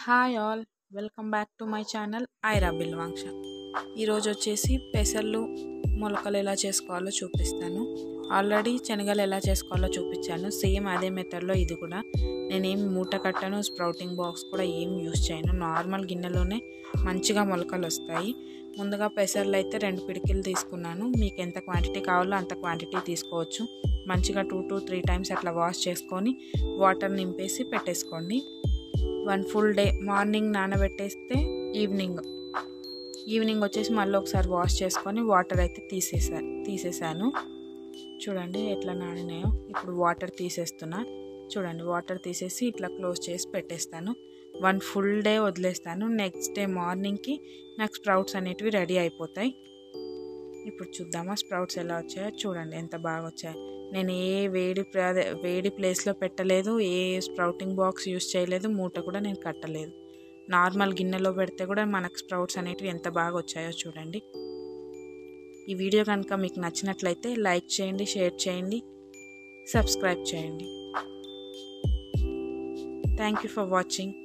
hi all welcome back to my channel Aira Bilvanksha ఈరోజు వచ్చేసి పెసర్లు మొలకలు ఎలా చేసుకోవాలో చూపిస్తాను ఆల్రెడీ శనగలు ఎలా చేసుకోవాలో చూపించాను సేమ్ అదే మెథడ్లో ఇది కూడా నేనేం మూట కట్టను స్ప్రౌటింగ్ బాక్స్ కూడా ఏం యూస్ చేయను నార్మల్ గిన్నెలోనే మంచిగా మొలకలు వస్తాయి ముందుగా పెసర్లు అయితే రెండు పిడికిలు తీసుకున్నాను మీకు ఎంత క్వాంటిటీ కావాలో అంత క్వాంటిటీ తీసుకోవచ్చు మంచిగా టూ టు త్రీ టైమ్స్ అట్లా వాష్ చేసుకొని వాటర్ నింపేసి పెట్టేసుకోండి వన్ ఫుల్ డే మార్నింగ్ నానబెట్టేస్తే ఈవినింగ్ ఈవినింగ్ వచ్చేసి మళ్ళీ ఒకసారి వాష్ చేసుకొని వాటర్ అయితే తీసేసా తీసేసాను చూడండి ఎట్లా నానినాయో ఇప్పుడు వాటర్ తీసేస్తున్నా చూడండి వాటర్ తీసేసి ఇట్లా క్లోజ్ చేసి పెట్టేస్తాను వన్ ఫుల్ డే వదిలేస్తాను నెక్స్ట్ డే మార్నింగ్కి నాకు స్ప్రౌట్స్ అనేటివి రెడీ అయిపోతాయి ఇప్పుడు చూద్దామా స్ప్రౌట్స్ ఎలా వచ్చాయో చూడండి ఎంత బాగా వచ్చాయి నేను ఏ వేడి ప్ర- వేడి ప్లేస్లో పెట్టలేదు ఏ స్ప్రౌటింగ్ బాక్స్ యూస్ చేయలేదు మూట కూడా నేను కట్టలేదు నార్మల్ గిన్నెలో పెడితే కూడా మనకు స్ప్రౌట్స్ అనేటివి ఎంత బాగా వచ్చాయో చూడండి ఈ వీడియో కనుక మీకు నచ్చినట్లయితే లైక్ చేయండి షేర్ చేయండి సబ్స్క్రైబ్ చేయండి థ్యాంక్ యూ ఫర్ వాచింగ్